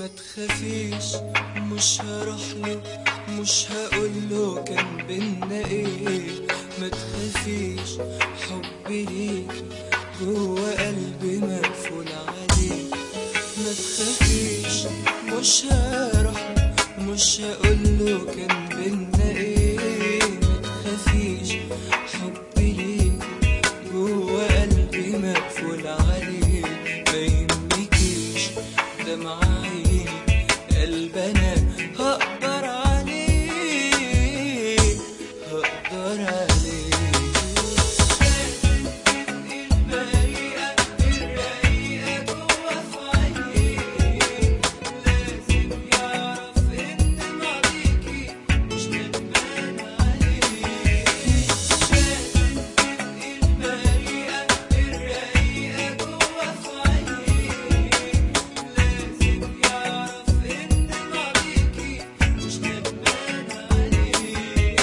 ما تخافيش مش هروح له مش هقول له كان بينا ايه ما تخافيش حبي ليكي جوه قلبي مقفول عليه ما تخافيش مش هروح له مش هقول له كان بينا ايه ما تخافيش حبي ليكي جوه قلبي مقفول عليه ما يهمكيش دمع عيني قلب انا هقدر عليه هقدر عليه البريئة الرقيقة جوا في عيني لازم يعرف إن ماضيكي مش ندمان عليه لازم تبقي البريئة الرقيقة جوا في عيني لازم يعرف إن ماضيكي مش ندمان عليه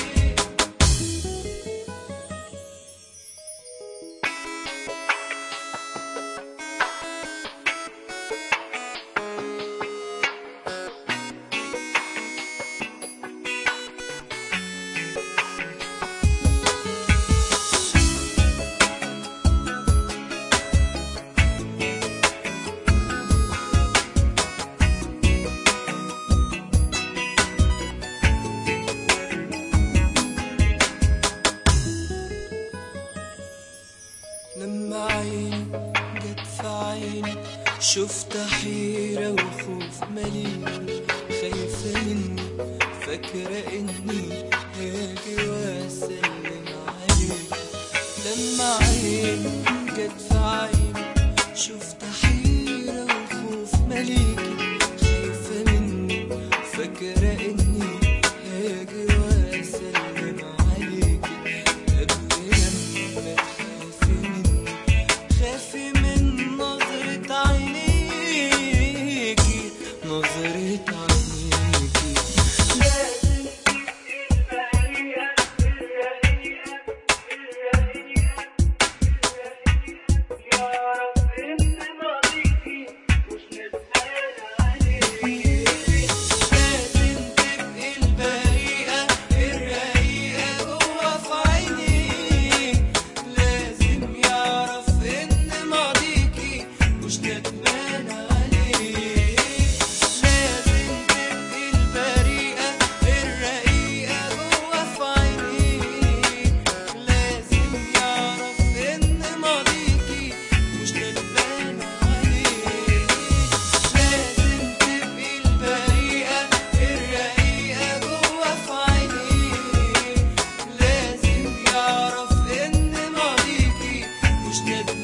لما عيني جت في عيني شفت حيرة وخوف مليء خايفة مني فاكرة إني هاجي وأسلم عليك لما عيني جت في عيني شفت حيرة وخوف مليكي خايفة مني فاكرة إني هاجي وأسلم عليكي قبل لما تخافي مني خافي من نظرة عينيكي نظرة عينيكي لازم لازم تبقي البريئة الرقيقة جوا في عيني لازم يعرف إن ماضيكي مش ندمان عليه لازم تبقي البريئة الرقيقة جوا في عيني لازم يعرف إن ماضيكي مش ندمان عليه لازم تبقي البريئة الرقيقة جوا في عيني لازم يعرف إن ماضيكي مش ندمان